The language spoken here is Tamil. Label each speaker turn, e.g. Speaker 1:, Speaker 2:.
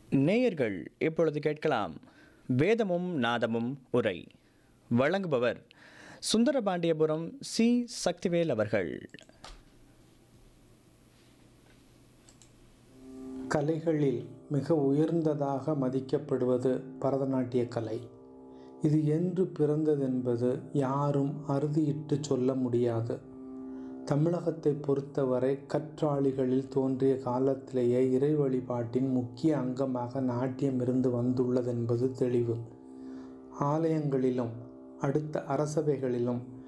Speaker 1: நேயர்கள் இப்பொழுது கேட்கலாம் வேதமும் நாதமும் உரை வழங்குபவர் சுந்தரபாண்டியபுரம் சி சக்திவேல் அவர்கள்
Speaker 2: கலைகளில் மிக உயர்ந்ததாக மதிக்கப்படுவது பரதநாட்டிய கலை இது என்று பிறந்ததென்பது யாரும் அறுதியிட்டு சொல்ல முடியாது தமிழகத்தை பொறுத்தவரை கற்றாழிகளில் தோன்றிய காலத்திலேயே இறை வழிபாட்டின் முக்கிய அங்கமாக நாட்டியம் இருந்து வந்துள்ளதென்பது தெளிவு ஆலயங்களிலும் அடுத்த அரசவைகளிலும்